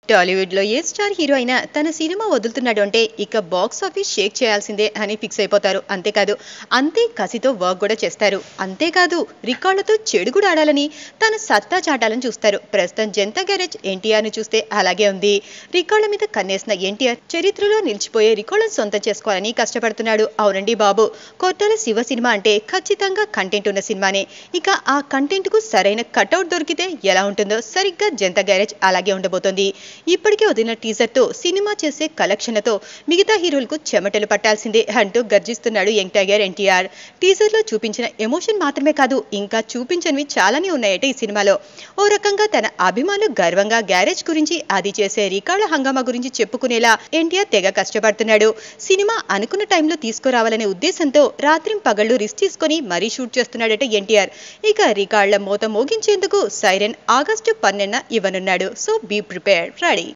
టాలీవుడ్ లో ఏ star hero అయినా తన సినిమా వదులుతున్నాడు అంటే ఇక బాక్స్ ఆఫీస్ షేక్ చేయాల్సిందే అని ఫిక్స్ అయిపోతారు అంతేకాదు అంతే కసితో వర్క్ కూడా చేస్తారు అంతేకాదు రికార్డులతో చెడు కూడా ఆడాలని తన సత్తా చాటాలని చూస్తారు ప్రస్తుతం జనతా గ్యారేజ్ ఎన్టీఆర్ ని చూస్తే అలాగే ఉంది రికార్డుల మీద కన్నేసిన ఎన్టీఆర్ చరిత్రలో నిలిచిపోయే రికార్డులను సొంతం చేసుకోవాలని కష్టపడుతున్నాడు అవునండి బాబు కొత్తల శివ సినిమా అంటే ఖచ్చితంగా కంటెంట్ ఉన్న సినిమానే ఇక ఆ కంటెంట్ కు సరైన కట్అవుట్ దొరికితే ఎలా ఉంటుందో సరిగ్గా జనతా గ్యారేజ్ అలాగే ఉండబోతోంది ఇప్పటికే వదిలిన టీజర్ తో సినిమా చేసే కలెక్షన్లతో మిగతా హీరోలకు చెమటలు పట్టాల్సిందే అంటూ గర్జిస్తున్నాడు యంగ్ టైగర్ ఎన్టీఆర్ టీజర్ లో చూపించిన ఎమోషన్ మాత్రమే కాదు ఇంకా చూపించనివి చాలానే ఉన్నాయట ఈ సినిమాలో ఓ రకంగా తన అభిమానులు గర్వంగా గ్యారేజ్ గురించి అది చేసే రికార్డుల హంగామా గురించి చెప్పుకునేలా ఎన్టీఆర్ తెగ కష్టపడుతున్నాడు సినిమా అనుకున్న టైంలో తీసుకురావాలనే ఉద్దేశంతో రాత్రి పగళ్ళు రిస్క్ తీసుకొని మరీ షూట్ చేస్తున్నాడట ఎన్టీఆర్ ఇక రికార్డుల మోత మోగించేందుకు సైరన్ ఆగస్టు పన్నెండున ఇవ్వనున్నాడు సో బీ ప్రిపేర్డ్ రెడీ